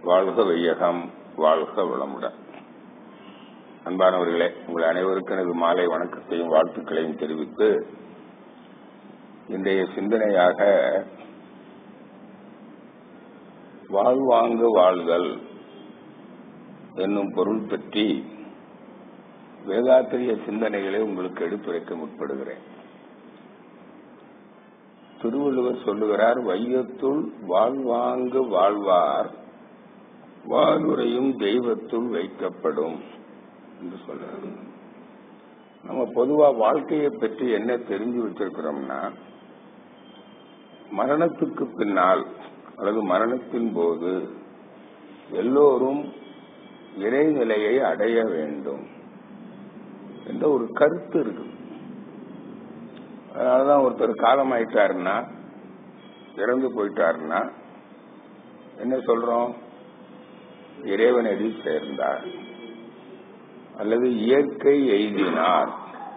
வாழ்க வையகம் வாழ்க வளமுடன் அன்பானவர்களே உங்கள் அனைவருக்கும் எனது மாலை வணக்கத்தையும் வாழ்த்துக்களையும் தெரிவித்து இன்றைய சிந்தனையாக வாழ்வாங்கு வாழ்தல் என்னும் பொருள் பற்றி வேதாத்திரிய சிந்தனைகளை உங்களுக்கு எடுத்துரைக்க முற்படுகிறேன் திருவள்ளுவர் சொல்லுகிறார் வையத்துள் வாழ்வாங்கு வாழ்வார் வாழ்வுரையும் தெய்வத்துள் வைக்கப்படும் என்று சொல்றாரு நம்ம பொதுவா வாழ்க்கையை பற்றி என்ன தெரிஞ்சு வச்சிருக்கிறோம்னா மரணத்துக்கு பின்னால் அல்லது மரணத்தின் போது எல்லோரும் இறைநிலையை அடைய வேண்டும் என்ற ஒரு கருத்து இருக்கு அதனாலதான் ஒருத்தர் காலமாயிட்டாருன்னா இறந்து போயிட்டாருன்னா என்ன சொல்றோம் இறைவனடி சேர்ந்தார் அல்லது இயற்கை எய்தினார்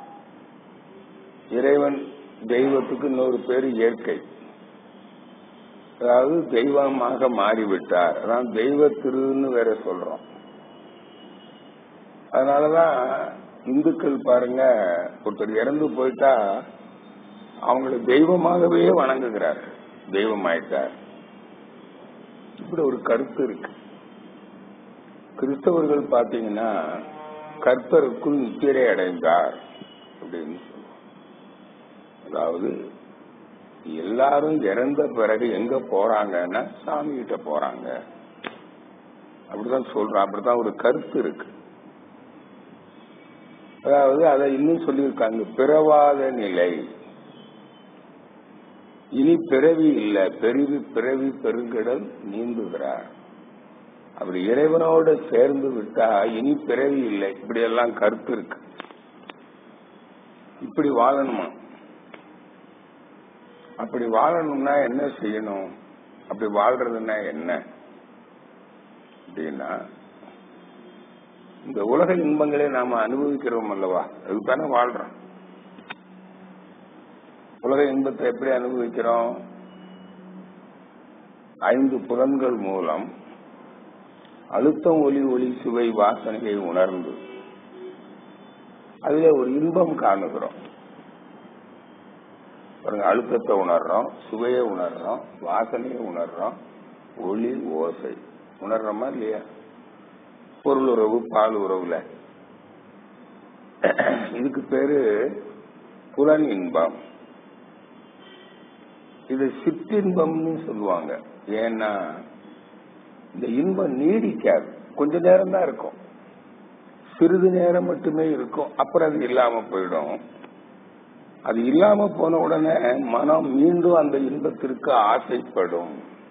இறைவன் தெய்வத்துக்கு இன்னொரு பேர் இயற்கை அதாவது தெய்வமாக மாறிவிட்டார் அதான் தெய்வ திருன்னு வேற சொல்றோம் அதனாலதான் இந்துக்கள் பாருங்க ஒருத்தர் இறந்து போயிட்டா அவங்களை தெய்வமாகவே வணங்குகிறார் தெய்வம் ஆயிட்டார் இப்படி ஒரு கருத்து இருக்கு கிறிஸ்தவர்கள் பாத்தீங்கன்னா கர்த்தருக்குள் நித்திரை அடைந்தார் அப்படின்னு சொல்லுவோம் அதாவது எல்லாரும் இறந்த பிறகு எங்க போறாங்கன்னா சாமி கிட்ட போறாங்க அப்படிதான் சொல்றான் அப்படிதான் ஒரு கருத்து இருக்கு அதாவது அதை இன்னும் சொல்லியிருக்காங்க பிறவாத நிலை இனி பிறவி இல்ல பெருவி பிறவி பெருங்கடல் நீந்துகிறார் அப்படி இறைவனோட சேர்ந்து விட்டா இனி பிறவி இல்லை இப்படி எல்லாம் கருத்து இருக்கு இப்படி வாழணுமா அப்படி வாழணும்னா என்ன செய்யணும் அப்படி வாழ்றதுன்னா என்ன அப்படின்னா இந்த உலக இன்பங்களை நாம அனுபவிக்கிறோம் அல்லவா அதுதானே வாழ்றோம் உலக இன்பத்தை எப்படி அனுபவிக்கிறோம் ஐந்து புலன்கள் மூலம் அழுத்தம் ஒளி ஒளி சுவை வாசனையை உணர்ந்து அதுல ஒரு இன்பம் காணுகிறோம் பாருங்க அழுத்தத்தை உணர்றோம் சுவையை உணர்றோம் வாசனையை உணர்றோம் ஒளி ஓசை உணர்றோமா இல்லையா பொருள் உறவு பால் உறவுல இதுக்கு பேரு புலன் இன்பம் இது சிற்றின்பம்னு சொல்லுவாங்க ஏன்னா இந்த இன்பம் நீடிக்காது கொஞ்ச நேரம் தான் இருக்கும் சிறிது நேரம் மட்டுமே இருக்கும் அப்புறம் அது இல்லாம போயிடும் அது இல்லாம போன உடனே மனம் மீண்டும் அந்த இன்பத்திற்கு ஆசைப்படும்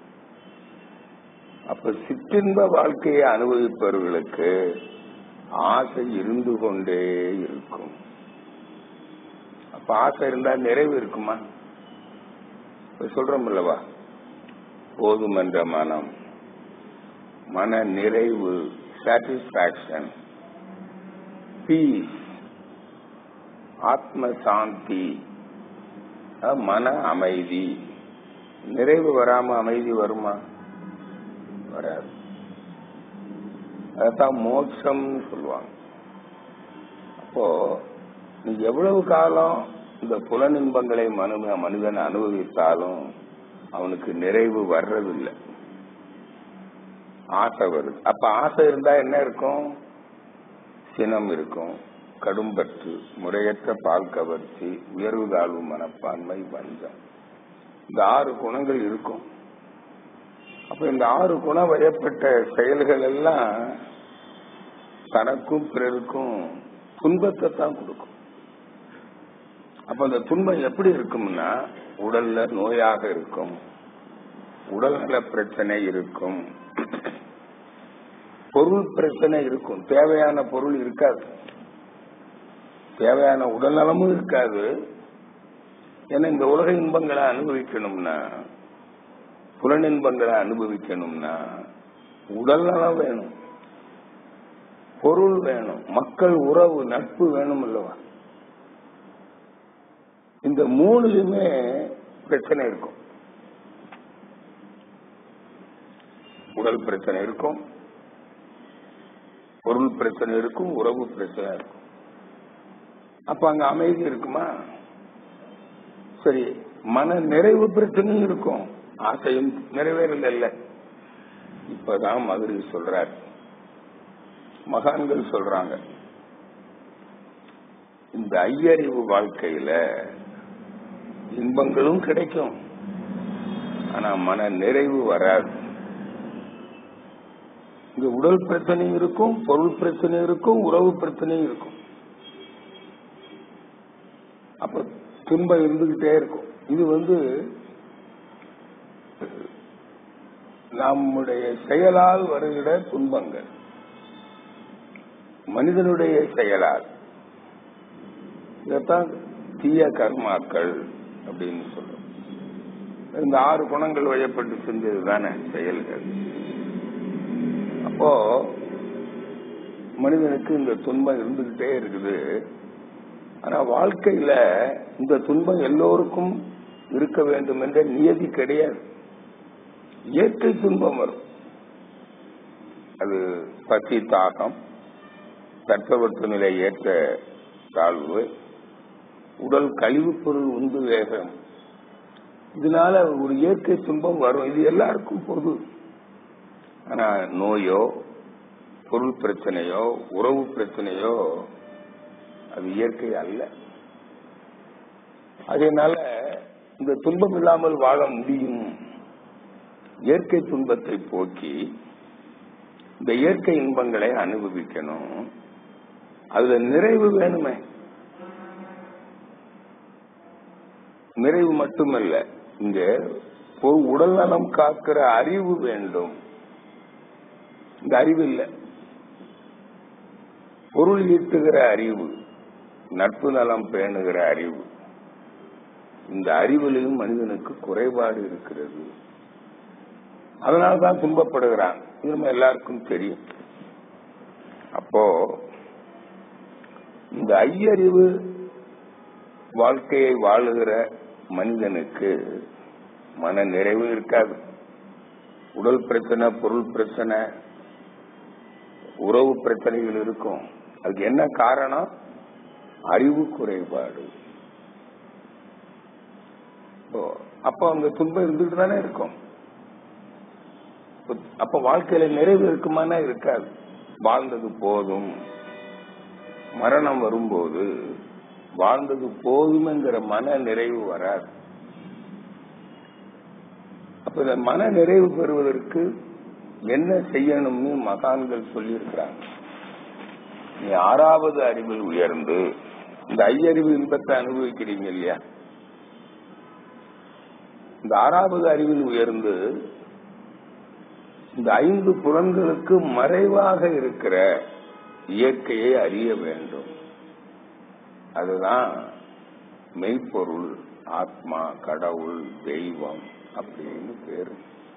அப்ப சிற்றின்ப வாழ்க்கையை அனுபவிப்பவர்களுக்கு ஆசை இருந்து கொண்டே இருக்கும் அப்ப ஆசை இருந்தா நிறைவு இருக்குமா சொல்றோம் அல்லவா போதும் என்ற மனம் மன நிறைவு சாட்டிஸ்பாக்சன் பீஸ் ஆத்ம சாந்தி மன அமைதி நிறைவு வராம அமைதி வருமா வராது அதான் மோட்சம்னு சொல்லுவாங்க அப்போ நீ எவ்வளவு காலம் இந்த புலனின்பங்களை மனு மனிதன் அனுபவித்தாலும் அவனுக்கு நிறைவு வர்றதில்லை ஆசை வருது அப்ப ஆசை இருந்தா என்ன இருக்கும் சினம் இருக்கும் கடும்பற்று முறையற்ற பால் கவர்ச்சி உயர்வு தாழ்வு மனப்பான்மை வஞ்சம் இந்த ஆறு குணங்கள் இருக்கும் அப்ப இந்த ஆறு குணம் வயப்பட்ட செயல்கள் எல்லாம் தனக்கும் பிறருக்கும் துன்பத்தை தான் கொடுக்கும் அப்ப அந்த துன்பம் எப்படி இருக்கும்னா உடல்ல நோயாக இருக்கும் உடல்நல பிரச்சனை இருக்கும் பொருள் பிரச்சனை இருக்கும் தேவையான பொருள் இருக்காது தேவையான உடல் நலமும் இருக்காது ஏன்னா இந்த உலக இன்பங்களை அனுபவிக்கணும்னா புலனின்பங்களை அனுபவிக்கணும்னா உடல் நலம் வேணும் பொருள் வேணும் மக்கள் உறவு நட்பு வேணும் அல்லவா இந்த மூணுலயுமே பிரச்சனை இருக்கும் உடல் பிரச்சனை இருக்கும் பொருள் பிரச்சனை இருக்கும் உறவு பிரச்சனை இருக்கும் அப்ப அங்க அமைதி இருக்குமா சரி மன நிறைவு பிரச்சனையும் இருக்கும் ஆசையும் நிறைவேறல இப்பதான் மதுரை சொல்றார் மகான்கள் சொல்றாங்க இந்த ஐயறிவு வாழ்க்கையில இன்பங்களும் கிடைக்கும் ஆனா மன நிறைவு வராது இங்க உடல் பிரச்சனை இருக்கும் பொருள் பிரச்சனை இருக்கும் உறவு பிரச்சனை இருக்கும் அப்ப துன்பம் இருந்துகிட்டே இருக்கும் இது வந்து நம்முடைய செயலால் வருகிற துன்பங்கள் மனிதனுடைய செயலால் இதைத்தான் தீய கர்மாக்கள் அப்படின்னு சொல்றோம் இந்த ஆறு குணங்கள் வயப்பட்டு செஞ்சது தானே செயல்கள் அப்போ மனிதனுக்கு இந்த துன்பம் இருந்துகிட்டே இருக்குது ஆனா வாழ்க்கையில இந்த துன்பம் எல்லோருக்கும் இருக்க வேண்டும் என்ற நியதி கிடையாது இயற்கை துன்பம் வரும் அது பசி தாகம் தட்பவெட்ப நிலை ஏற்ற தாழ்வு உடல் கழிவுப் பொருள் உந்து வேகம் இதனால ஒரு இயற்கை துன்பம் வரும் இது எல்லாருக்கும் பொது ஆனா நோயோ பொருள் பிரச்சனையோ உறவு பிரச்சனையோ அது இயற்கை அல்ல அதனால இந்த துன்பம் இல்லாமல் வாழ முடியும் இயற்கை துன்பத்தை போக்கி இந்த இயற்கை இன்பங்களை அனுபவிக்கணும் அதுல நிறைவு வேணுமே நிறைவு மட்டுமல்ல இங்க உடல் நலம் காக்கிற அறிவு வேண்டும் இந்த அறிவு இல்லை பொருள் ஈட்டுகிற அறிவு நட்பு நலம் பேணுகிற அறிவு இந்த அறிவிலையும் மனிதனுக்கு குறைபாடு இருக்கிறது அதனால்தான் துன்பப்படுகிறான் இது நம்ம எல்லாருக்கும் தெரியும் அப்போ இந்த ஐயறிவு வாழ்க்கையை வாழுகிற மனிதனுக்கு மன நிறைவு இருக்காது உடல் பிரச்சனை பொருள் பிரச்சனை உறவு பிரச்சனைகள் இருக்கும் அதுக்கு என்ன காரணம் அறிவு குறைபாடு அப்போ அங்க துன்பம் இருந்துட்டு தானே இருக்கும் அப்ப வாழ்க்கையில நிறைவு இருக்குமானா இருக்காது வாழ்ந்தது போதும் மரணம் வரும்போது வாழ்ந்தது போதும் என்கிற மன நிறைவு வராது அப்ப இந்த மன நிறைவு பெறுவதற்கு என்ன செய்யணும்னு மகான்கள் சொல்லியிருக்கிறாங்க நீ ஆறாவது அறிவில் உயர்ந்து இந்த ஐயறிவு இன்பத்தை அனுபவிக்கிறீங்க இல்லையா இந்த ஆறாவது அறிவில் உயர்ந்து இந்த ஐந்து புலன்களுக்கு மறைவாக இருக்கிற இயற்கையை அறிய வேண்டும் அதுதான் மெய்ப்பொருள் ஆத்மா கடவுள் தெய்வம் அப்படின்னு பேரு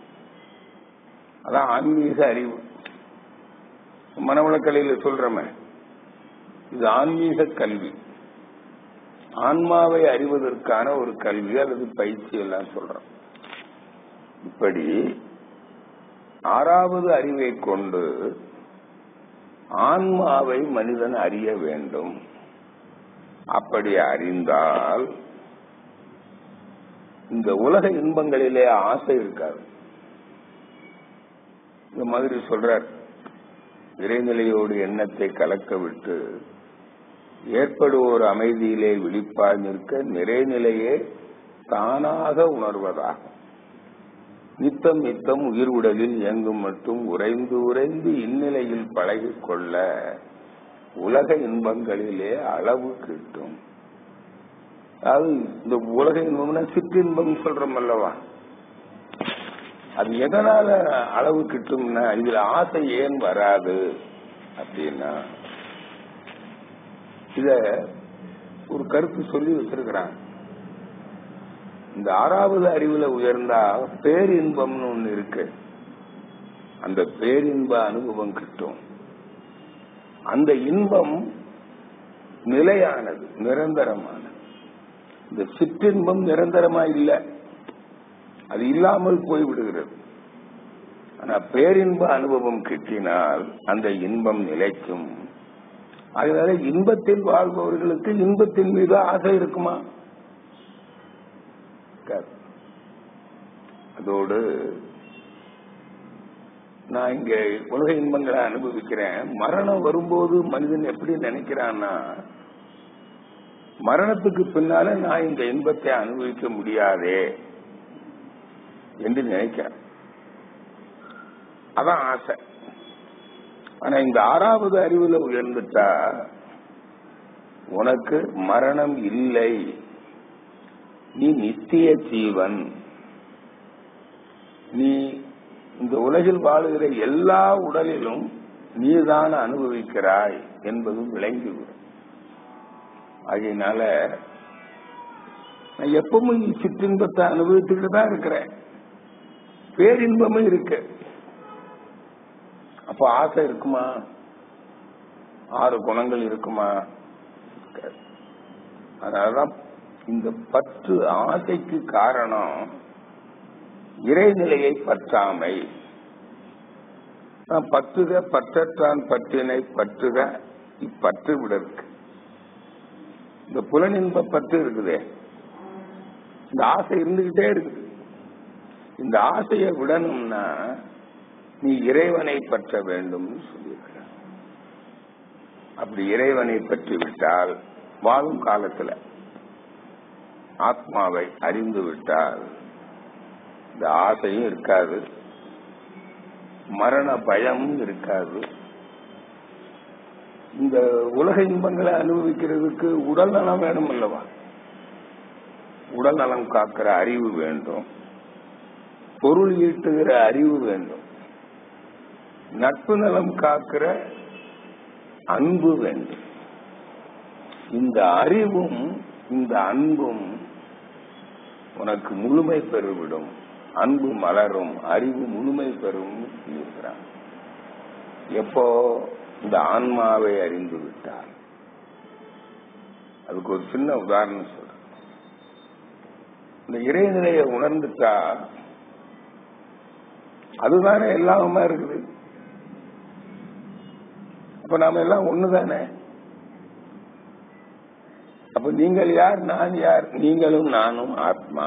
அதான் ஆன்மீக அறிவு மனவளக்கலையில சொல்றமே இது ஆன்மீக கல்வி ஆன்மாவை அறிவதற்கான ஒரு கல்வி அல்லது பயிற்சி எல்லாம் சொல்றோம் இப்படி ஆறாவது அறிவை கொண்டு ஆன்மாவை மனிதன் அறிய வேண்டும் அப்படி அறிந்தால் இந்த உலக இன்பங்களிலே ஆசை இருக்காது இந்த மாதிரி சொல்றார் இறைநிலையோடு எண்ணத்தை கலக்க விட்டு ஏற்படுவோர் அமைதியிலே விழிப்பாய் நிற்க நிறைநிலையே தானாக உணர்வதாகும் நித்தம் நித்தம் உயிர் உடலில் இயங்கும் மட்டும் உறைந்து உறைந்து இந்நிலையில் பழகிக் கொள்ள உலக இன்பங்களிலே அளவு கிட்டும் அதாவது இந்த உலக இன்பம்னா சிற்றின்பம் சொல்றோம் அல்லவா அது எதனால அளவு கிட்டும்னா இதுல ஆசை ஏன் வராது அப்படின்னா இத ஒரு கருத்து சொல்லி வச்சிருக்கிறாங்க இந்த ஆறாவது அறிவுல உயர்ந்தா பேரின்பம்னு ஒண்ணு இருக்கு அந்த பேரின்ப அனுபவம் கிட்டும் அந்த இன்பம் நிலையானது நிரந்தரமானது இந்த சிற்றின்பம் நிரந்தரமா இல்லை அது இல்லாமல் போய்விடுகிறது ஆனா பேரின்ப அனுபவம் கிட்டினால் அந்த இன்பம் நிலைக்கும் அதனால இன்பத்தில் வாழ்பவர்களுக்கு இன்பத்தின் மீது ஆசை இருக்குமா இருக்காது. அதோடு நான் இங்க உலக இன்பங்களை அனுபவிக்கிறேன் மரணம் வரும்போது மனிதன் எப்படி நினைக்கிறான்னா மரணத்துக்கு பின்னால நான் இந்த இன்பத்தை அனுபவிக்க முடியாதே என்று நினைக்கிறேன் அதான் ஆசை ஆனா இந்த ஆறாவது அறிவுல உயர்ந்துட்டா உனக்கு மரணம் இல்லை நீ நித்திய ஜீவன் நீ இந்த உலகில் வாழுகிற எல்லா உடலிலும் நீதான் அனுபவிக்கிறாய் என்பதும் விளங்கிவிடும் ஆகையினால நான் எப்பவும் சிற்றின்பத்தை அனுபவித்துக்கிட்டு தான் இருக்கிறேன் பேரின்பமும் இருக்கு அப்ப ஆசை இருக்குமா ஆறு குணங்கள் இருக்குமா இருக்காது. அதனாலதான் இந்த பற்று ஆசைக்கு காரணம் இறைநிலையை பற்றாமை நான் பற்றுக பற்றற்றான் பற்றினை பற்றுக இப்பற்று விடற்கு இந்த புலனின்ப பற்று இருக்குதே இந்த ஆசை இருந்துகிட்டே இருக்குது இந்த ஆசையை விடணும்னா நீ இறைவனை பற்ற வேண்டும் சொல்லியிருக்க அப்படி இறைவனை பற்றி விட்டால் வாழும் காலத்துல ஆத்மாவை அறிந்து விட்டால் இந்த ஆசையும் இருக்காது மரண பயமும் இருக்காது இந்த உலக இன்பங்களை அனுபவிக்கிறதுக்கு உடல் நலம் வேணும் அல்லவா உடல் நலம் காக்கிற அறிவு வேண்டும் பொருள் ஈட்டுகிற அறிவு வேண்டும் நட்பு நலம் காக்கிற அன்பு வேண்டும் இந்த அறிவும் இந்த அன்பும் உனக்கு முழுமை பெறுவிடும் அன்பு மலரும் அறிவு முழுமை பெறும் சொல்லியிருக்கிறான் எப்போ இந்த ஆன்மாவை அறிந்து விட்டார் அதுக்கு ஒரு சின்ன உதாரணம் சொல்றேன் இந்த இறைநிலையை உணர்ந்துட்டா அதுதானே எல்லாமே இருக்குது அப்ப நாம எல்லாம் ஒண்ணுதானே அப்ப நீங்கள் யார் நான் யார் நீங்களும் நானும் ஆத்மா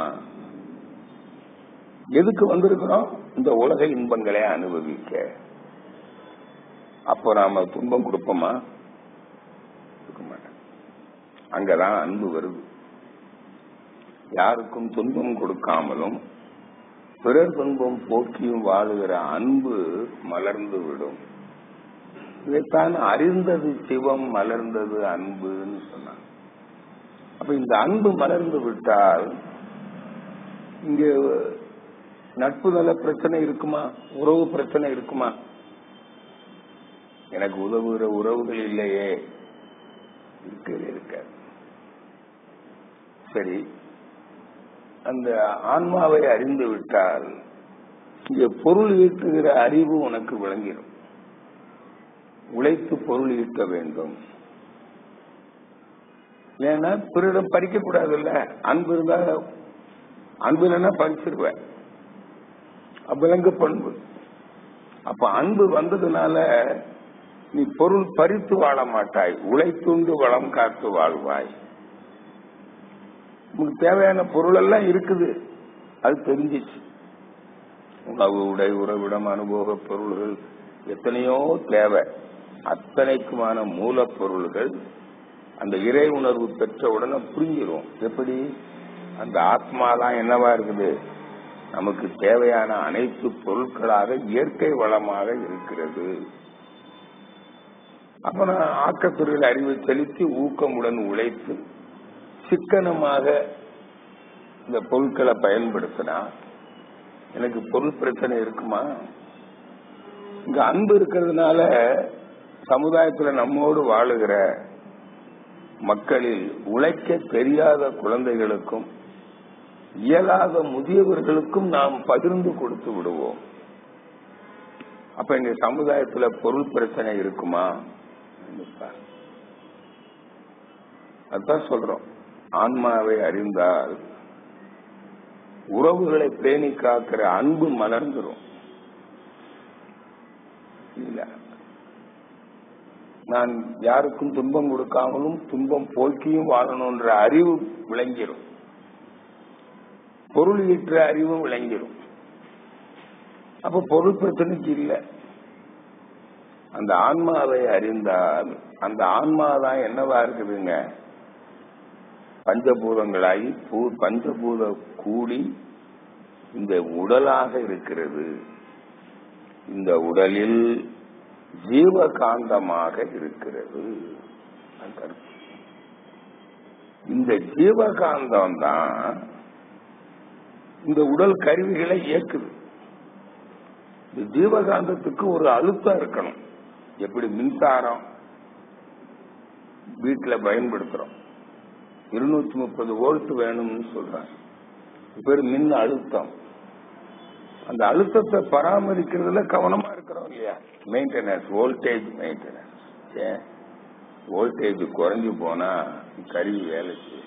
எதுக்கு வந்திருக்கிறோம் இந்த உலக இன்பங்களை அனுபவிக்க அப்போ நாம துன்பம் கொடுப்போமா கொடுக்க மாட்டோம் அங்கதான் அன்பு வருது யாருக்கும் துன்பம் கொடுக்காமலும் பிறர் துன்பம் போக்கியும் வாழுகிற அன்பு மலர்ந்து விடும் இதைத்தான் அறிந்தது சிவம் மலர்ந்தது அன்புன்னு சொன்னான் அப்ப இந்த அன்பு மலர்ந்து விட்டால் இங்க நட்பு நல பிரச்சனை இருக்குமா உறவு பிரச்சனை இருக்குமா எனக்கு உதவுகிற உறவுகள் இல்லையே இருக்கவே இருக்காது சரி அந்த ஆன்மாவை அறிந்து விட்டால் இங்க பொருள் ஈட்டுகிற அறிவு உனக்கு விளங்கிடும் உழைத்து பொருள் ஈட்ட வேண்டும் ஏன்னா பிறரிடம் பறிக்க கூடாதுல்ல அன்பு இருந்தா அன்பு இல்லைன்னா பறிச்சிருவேன் விலங்கு பண்பு அப்ப அன்பு வந்ததுனால நீ பொருள் பறித்து வாழ மாட்டாய் உழைத்துண்டு வளம் காத்து வாழ்வாய் உனக்கு தேவையான பொருள் எல்லாம் இருக்குது அது தெரிஞ்சிச்சு உணவு உடை உறவிடம் அனுபவ பொருள்கள் எத்தனையோ தேவை அத்தனைக்குமான மூலப்பொருள்கள் அந்த இறை உணர்வு பெற்ற உடனே புரிஞ்சிடும் எப்படி அந்த ஆத்மா தான் என்னவா இருக்குது நமக்கு தேவையான அனைத்து பொருட்களாக இயற்கை வளமாக இருக்கிறது அப்ப நான் ஆக்கத்துறையில் அறிவை செலுத்தி ஊக்கமுடன் உழைத்து சிக்கனமாக இந்த பொருட்களை பயன்படுத்தினா எனக்கு பொருள் பிரச்சனை இருக்குமா இங்க அன்பு இருக்கிறதுனால சமுதாயத்துல நம்மோடு வாழுகிற மக்களில் உழைக்க தெரியாத குழந்தைகளுக்கும் இயலாத முதியவர்களுக்கும் நாம் பகிர்ந்து கொடுத்து விடுவோம் அப்ப எங்க சமுதாயத்துல பொருள் பிரச்சனை இருக்குமா அதான் சொல்றோம் ஆன்மாவை அறிந்தால் உறவுகளை பேணி காக்கிற அன்பு மலர்ந்துரும் நான் யாருக்கும் துன்பம் கொடுக்காமலும் துன்பம் போக்கியும் வாழணும்ன்ற அறிவு விளங்கிரும் பொருள் ஈற்ற அறிவும் விளங்கிரும் அப்ப பொருள் பிரச்சனைக்கு இல்லை அந்த ஆன்மாவை அறிந்தால் அந்த ஆன்மா தான் என்னவா இருக்குதுங்க பஞ்சபூதங்களாகி பூ- பஞ்சபூத கூடி இந்த உடலாக இருக்கிறது இந்த உடலில் ஜீவகாந்தமாக இருக்கிறது அது கருத்து. இந்த ஜீவகாந்தம் தான் இந்த உடல் கருவிகளை இயக்குது இந்த ஜீவகாந்தத்துக்கு ஒரு அழுத்தம் இருக்கணும் எப்படி மின்சாரம் வீட்டுல பயன்படுத்துறோம் இருநூத்தி முப்பது வோல்ட் வேணும்னு சொல்றாங்க இது பேர் மின் அழுத்தம் அந்த அழுத்தத்தை பராமரிக்கிறதுல கவனமா இருக்கிறோம் இல்லையா மெயின்டெனன்ஸ் வோல்டேஜ் மெயின்டெனன்ஸ் ஏன் வோல்டேஜ் குறைஞ்சு போனா கருவி வேலை செய்யும்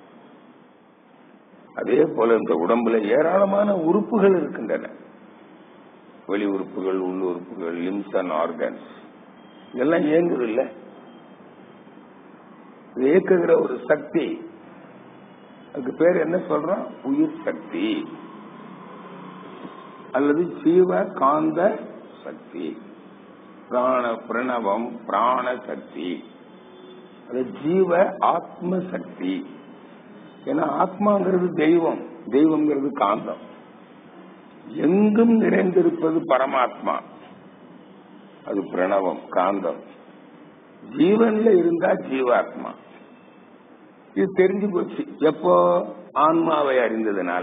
அதே போல இந்த உடம்புல ஏராளமான உறுப்புகள் இருக்கின்றன வெளி உறுப்புகள் உள் உறுப்புகள் லிம்ஸ் அண்ட் ஆர்கன்ஸ் இதெல்லாம் இயங்குது இல்ல இது இயக்குகிற ஒரு சக்தி அதுக்கு பேர் என்ன சொல்றோம் உயிர் சக்தி அல்லது ஜீவ காந்த சக்தி பிராண பிரணவம் பிராண சக்தி அது ஜீவ ஆத்ம சக்தி ஏன்னா ஆத்மாங்கிறது தெய்வம் தெய்வம்ங்கிறது காந்தம் எங்கும் நிறைந்திருப்பது பரமாத்மா அது பிரணவம் காந்தம் ஜீவன்ல இருந்தா ஜீவாத்மா இது தெரிஞ்சு போச்சு எப்போ ஆன்மாவை அறிந்ததுனால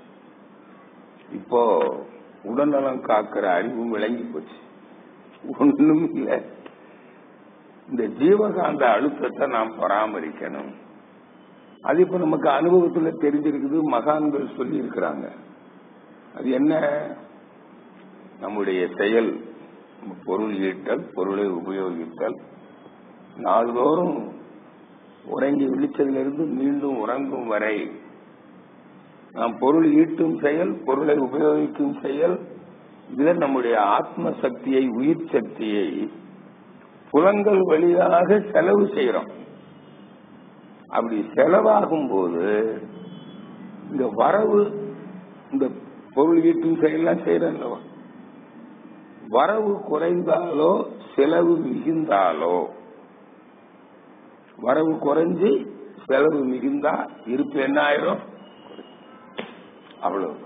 இப்போ உடல்நலம் காக்கிற அறிவும் விளங்கி போச்சு ஒண்ணும் இல்ல இந்த ஜீவகாந்த அழுத்தத்தை நாம் பராமரிக்கணும் அது இப்ப நமக்கு அனுபவத்துல தெரிஞ்சிருக்குது மகான்கள் சொல்லி இருக்கிறாங்க அது என்ன நம்முடைய செயல் பொருள் ஈட்டல் பொருளை உபயோகித்தல் நாள்தோறும் உறங்கி விழிச்சதிலிருந்து மீண்டும் உறங்கும் வரை நாம் பொருள் ஈட்டும் செயல் பொருளை உபயோகிக்கும் செயல் இதுல நம்முடைய ஆத்ம சக்தியை உயிர் சக்தியை புலங்கள் வழியாக செலவு செய்யறோம் அப்படி செலவாகும் போது இந்த வரவு இந்த பொருள் ஈட்டும் செயல்லாம் செய்யறோம் வரவு குறைந்தாலோ செலவு மிகுந்தாலோ வரவு குறைஞ்சு செலவு மிகுந்தா இருப்பு என்ன ஆயிரும் அவ்வளவுதான்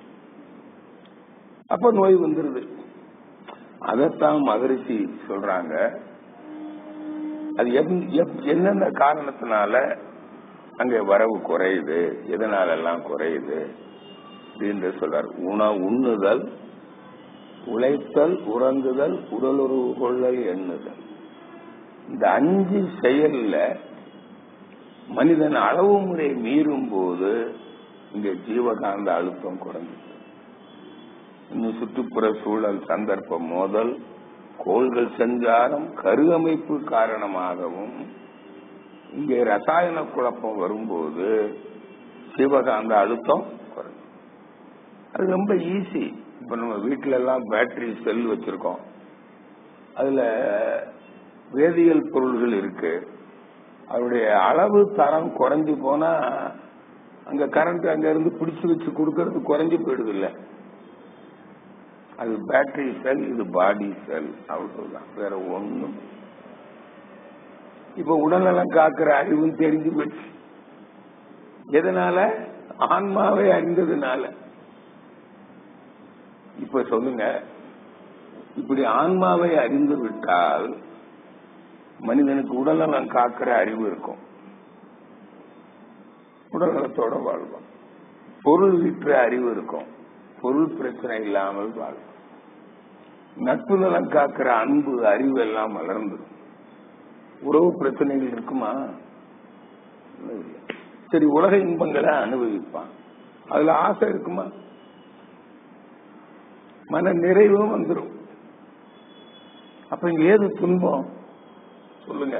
அப்ப நோய் வந்துருது அதத்தான் மகரிஷி சொல்றாங்க அது எப்- எப்- என்னென்ன காரணத்தினால அங்க வரவு குறையுது எதனால எல்லாம் குறையுது அப்படின்னு சொல்றார் உண உண்ணுதல் உழைத்தல் உறங்குதல் உடலுறவு கொள்ளல் எண்ணுதல் இந்த அஞ்சு செயல்ல மனிதன் அளவு முறை மீறும் போது இங்க ஜீவகாந்த அழுத்தம் குறைஞ்சிது இன்னும் சுற்றுப்புற சூழல் சந்தர்ப்பம் மோதல் கோள்கள் சஞ்சாரம் கருவமைப்பு காரணமாகவும் இங்கே ரசாயன குழப்பம் வரும்போது சிவகாந்த அழுத்தம் குறையும் அது ரொம்ப ஈஸி இப்ப நம்ம வீட்டுல எல்லாம் பேட்டரி செல் வச்சிருக்கோம் அதுல வேதியியல் பொருள்கள் இருக்கு அதனுடைய அளவு தரம் குறைஞ்சு போனா அங்க கரண்ட் அங்க இருந்து பிடிச்சு வச்சு கொடுக்கறது குறைஞ்சு போயிடுது இல்ல அது பேட்டரி செல் இது பாடி செல் அவ்வளவுதான் வேற ஒண்ணும் இப்ப உடல்நலம் காக்கிற அறிவும் தெரிஞ்சு போச்சு எதனால ஆன்மாவை அறிந்ததுனால இப்ப சொல்லுங்க இப்படி ஆன்மாவை அறிந்து விட்டால் மனிதனுக்கு உடல்நலம் காக்கிற அறிவு இருக்கும் உடல்நலத்தோட வாழ்வான் பொருள் விற்ற அறிவு இருக்கும் பொருள் பிரச்சனை இல்லாமல் வாழ்வான் நட்பு நலம் காக்கிற அன்பு அறிவு எல்லாம் வளர்ந்துடும் உறவு பிரச்சனைகள் இருக்குமா இல்லை. சரி உலக இன்பங்களை அனுபவிப்பான் அதுல ஆசை இருக்குமா மன நிறைவும் வந்துடும் அப்ப இங்க ஏது துன்பம் சொல்லுங்க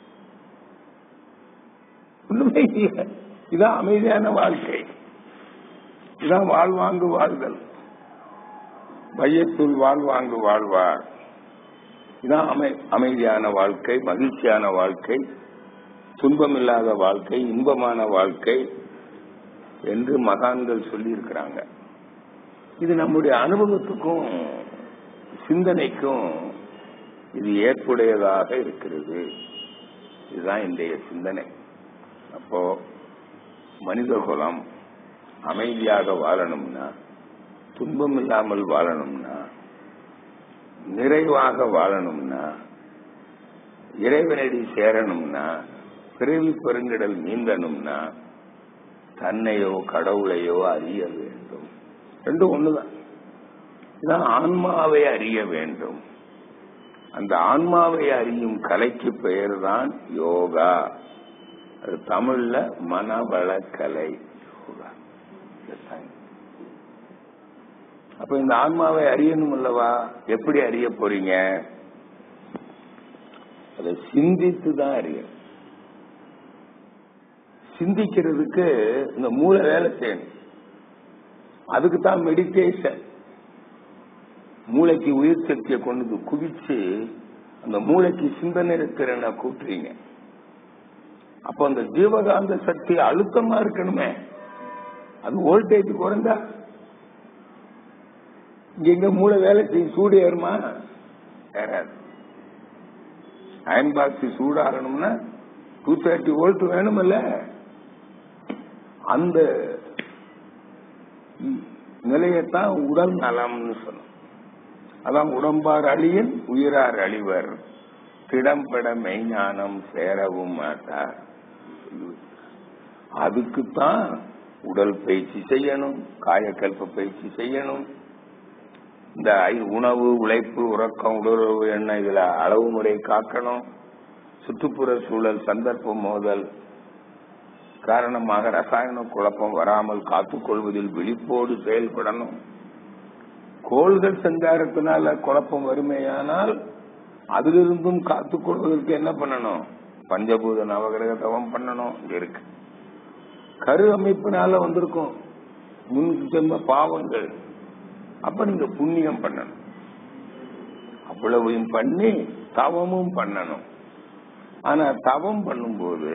ஒண்ணுமே இல்லை இதான் அமைதியான வாழ்க்கை இதான் வாழ்வாங்கு வாழ்தல் வையத்துள் வாழ்வாங்கு வாழ்வார் இதான் அமை அமைதியான வாழ்க்கை மகிழ்ச்சியான வாழ்க்கை துன்பமில்லாத வாழ்க்கை இன்பமான வாழ்க்கை என்று மகான்கள் சொல்லி இருக்கிறாங்க இது நம்முடைய அனுபவத்துக்கும் சிந்தனைக்கும் இது ஏற்புடையதாக இருக்கிறது இதுதான் இன்றைய சிந்தனை அப்போ மனித குலம் அமைதியாக வாழணும்னா துன்பம் இல்லாமல் வாழணும்னா நிறைவாக வாழணும்னா இறைவனடி சேரணும்னா பிறவி பெருங்கிடல் நீந்தணும்னா தன்னையோ கடவுளையோ அறிய வேண்டும் ரெண்டும் ஒண்ணுதான் இதான் ஆன்மாவை அறிய வேண்டும் அந்த ஆன்மாவை அறியும் கலைக்கு பெயர் தான் யோகா அது தமிழ்ல மனவளக்கலை யோகா இதுதான். அப்ப இந்த ஆன்மாவை அறியணும் அல்லவா எப்படி அறிய போறீங்க அதை சிந்தித்து தான் அறியணும் சிந்திக்கிறதுக்கு இந்த மூளை வேலை செய்யணும் அதுக்கு தான் மெடிடேஷன் மூளைக்கு உயிர் சக்தியை கொண்டு வந்து குவிச்சு அந்த மூளைக்கு சிந்தனை திறனை கூட்டுறீங்க அப்ப அந்த ஜீவகாந்த சக்தி அழுத்தமா இருக்கணுமே அது வோல்டேஜ் குறைந்தா இங்க எங்க மூளை வேலை செய்யும் சூடு ஏறுமா ஏறாது அயன் பாக்ஸ் சூடாகணும்னா டூ தேர்ட்டி வோல்ட் வேணுமில்ல அந்த நிலையத்தான் உடல் நலம்னு சொன்னோம் அதான் உடம்பார் அழியின் உயிரார் அழிவர் திடம்பட மெய்ஞானம் சேரவும் மாட்டார் அதுக்குத்தான் உடல் பயிற்சி செய்யணும் காயக்கல்ப பயிற்சி செய்யணும் இந்த ஐ- உணவு உழைப்பு உறக்கம் உடலுறவு என்ன இதுல அளவு முறை காக்கணும் சுற்றுப்புற சூழல் சந்தர்ப்ப மோதல் காரணமாக ரசாயன குழப்பம் வராமல் காத்துக்கொள்வதில் விழிப்போடு செயல்படணும் கோள்கள் சஞ்சாரத்தினால குழப்பம் வறுமையானால் அதிலிருந்தும் காத்துக்கொள்வதற்கு என்ன பண்ணணும் பஞ்சபூத நவகிரக தவம் பண்ணணும் இங்க இருக்கு கரு அமைப்பினால வந்திருக்கும் முன் ஜென்ம பாவங்கள் அப்ப நீங்க புண்ணியம் பண்ணணும் அவ்வளவையும் பண்ணி தவமும் பண்ணணும் ஆனா தவம் பண்ணும்போது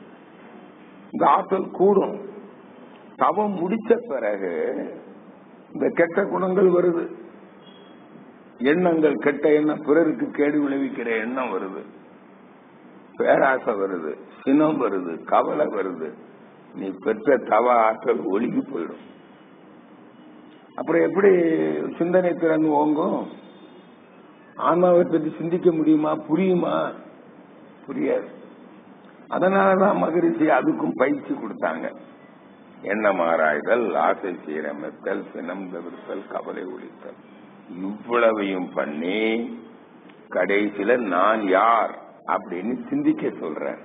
இந்த ஆற்றல் கூடும் தவம் முடிச்ச பிறகு இந்த கெட்ட குணங்கள் வருது எண்ணங்கள் கெட்ட எண்ணம் பிறருக்கு கேடு விளைவிக்கிற எண்ணம் வருது பேராசை வருது சினம் வருது கவலை வருது நீ பெற்ற தவ ஆற்றல் ஒழுகி போயிடும் அப்புறம் எப்படி சிந்தனை திறன் ஓங்கும் ஆன்மாவை பற்றி சிந்திக்க முடியுமா புரியுமா புரியாது அதனாலதான் மகரிஷி அதுக்கும் பயிற்சி கொடுத்தாங்க எண்ணம் ஆராய்தல் ஆசை சீரமைத்தல் சினம் தவிர்த்தல் கவலை ஒழித்தல் இவ்வளவையும் பண்ணி கடைசியில நான் யார் அப்படின்னு சிந்திக்க சொல்றேன்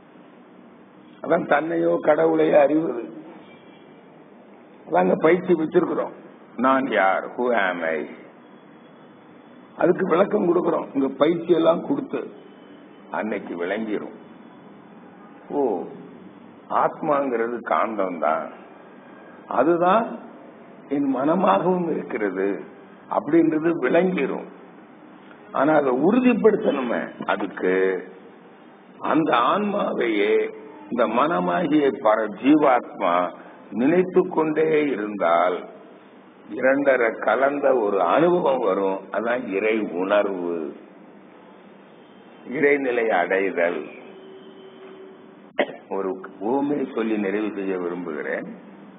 அதான் தன்னையோ கடவுளையோ அறிவது அதாங்க பயிற்சி வச்சிருக்கிறோம் நான் யார் ஹூ ஆம் ஐ அதுக்கு விளக்கம் கொடுக்கிறோம் இங்க பயிற்சி எல்லாம் கொடுத்து அன்னைக்கு விளங்கிரும் ஓ ஆத்மாங்கிறது காந்தம் தான் அதுதான் என் மனமாகவும் இருக்கிறது அப்படின்றது விளங்கிரும் ஆனா அதை உறுதிப்படுத்தணுமே அதுக்கு அந்த ஆன்மாவையே இந்த மனமாகிய பர ஜீவாத்மா நினைத்து கொண்டே இருந்தால் இரண்டரை கலந்த ஒரு அனுபவம் வரும் அதான் இறை உணர்வு இறைநிலை அடைதல் ஒரு ஊமை சொல்லி நிறைவு செய்ய விரும்புகிறேன்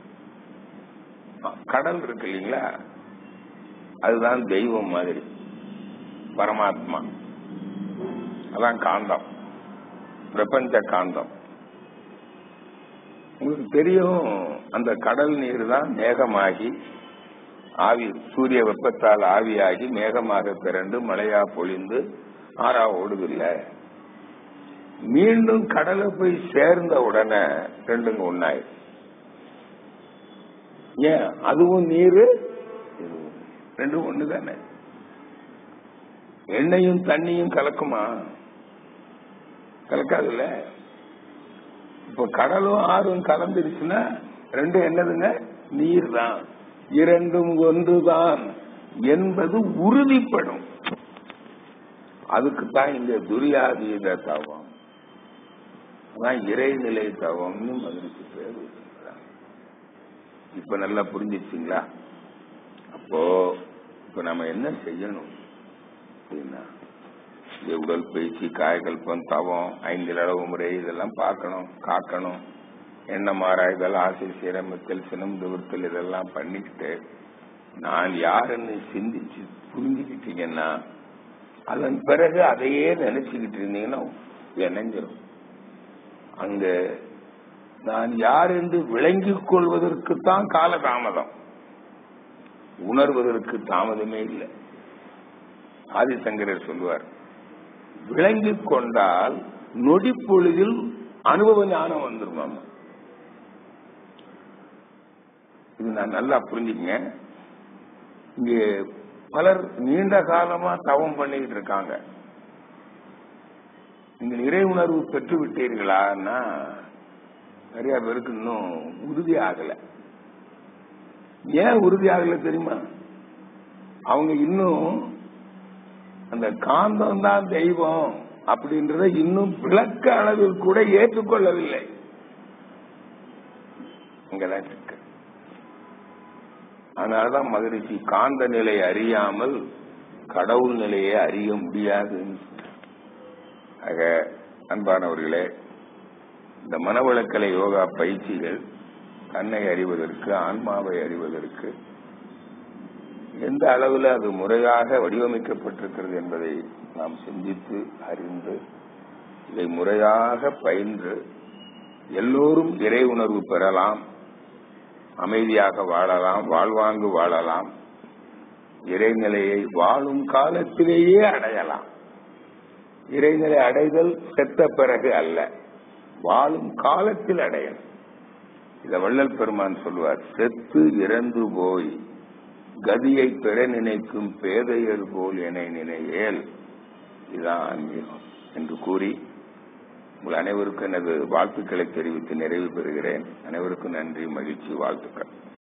கடல் இருக்கு இல்லைங்களா அதுதான் தெய்வம் மாதிரி பரமாத்மா அதான் காந்தம் பிரபஞ்ச காந்தம் உங்களுக்கு தெரியும் அந்த கடல் நீர் தான் மேகமாகி ஆவி சூரிய வெப்பத்தால் ஆவியாகி மேகமாக திரண்டு மழையா பொழிந்து ஆறா ஓடுதில்லை மீண்டும் கடலை போய் சேர்ந்த உடனே ரெண்டுங்க ஒன்னாய் ஏன் அதுவும் நீரு இதுவும் ரெண்டும் ஒண்ணு தானே எண்ணெயும் தண்ணியும் கலக்குமா கலக்காதுல்ல இப்ப கடலும் ஆறும் கலந்துருச்சுன்னா ரெண்டும் என்னதுங்க நீர் தான் இரண்டும் ஒன்றுதான் என்பது உறுதிப்படும் அதுக்கு தான் இங்க துரியாதீத தவம் அதான் இறைநிலை தவம்னு மகிழ்ச்சி பேர் வச்சிருக்கிறாங்க இப்ப நல்லா புரிஞ்சிச்சிங்களா அப்போ இப்ப நம்ம என்ன செய்யணும் அப்படின்னா இந்த உடல் பயிற்சி காயகல்பம் தவம் ஐந்து அளவு முறை இதெல்லாம் பார்க்கணும் காக்கணும் என்ன மாறாய்தல் ஆசை சீரமைத்தல் சினம் துவர்த்தல் இதெல்லாம் பண்ணிக்கிட்டு நான் யாருன்னு சிந்திச்சு புரிஞ்சுக்கிட்டீங்கன்னா அதன் பிறகு அதையே நினைச்சுக்கிட்டு இருந்தீங்கன்னா இணைஞ்சிரும் அங்க நான் யார் என்று விளங்கிக் கொள்வதற்குத்தான் கால தாமதம் உணர்வதற்கு தாமதமே இல்லை ஆதிசங்கரர் சொல்லுவார் விளங்கிக் கொண்டால் நொடி பொழுதில் அனுபவ ஞானம் வந்துருமாம் இது நான் நல்லா புரிஞ்சுக்கங்க இங்க பலர் நீண்ட காலமா தவம் பண்ணிக்கிட்டு இருக்காங்க நீங்க நிறை உணர்வு பெற்று விட்டீர்களான்னா நிறைய பேருக்கு இன்னும் உறுதி ஆகல ஏன் உறுதி ஆகல தெரியுமா அவங்க இன்னும் அந்த காந்தம் தான் தெய்வம் அப்படின்றத இன்னும் விளக்க அளவில் கூட ஏற்றுக்கொள்ளவில்லை இங்கதான் இருக்கு அதனாலதான் மகிழ்ச்சி காந்த நிலை அறியாமல் கடவுள் நிலையை அறிய முடியாதுன்னு ஆக அன்பானவர்களே இந்த மனவளக்கலை யோகா பயிற்சிகள் தன்னை அறிவதற்கு ஆன்மாவை அறிவதற்கு எந்த அளவில் அது முறையாக வடிவமைக்கப்பட்டிருக்கிறது என்பதை நாம் சிந்தித்து அறிந்து இதை முறையாக பயின்று எல்லோரும் இறை உணர்வு பெறலாம் அமைதியாக வாழலாம் வாழ்வாங்கு வாழலாம் இறைநிலையை வாழும் காலத்திலேயே அடையலாம் இறைநிலை அடைதல் செத்த பிறகு அல்ல வாழும் காலத்தில் அடையணும் இத வள்ளல் பெருமான் சொல்வார் செத்து இறந்து போய் கதியை பெற நினைக்கும் பேதையர் போல் என நினையேல் இதான் ஆன்மீகம் என்று கூறி உங்கள் அனைவருக்கும் எனது வாழ்த்துக்களை தெரிவித்து நிறைவு பெறுகிறேன் அனைவருக்கும் நன்றி மகிழ்ச்சி வாழ்த்துக்கள்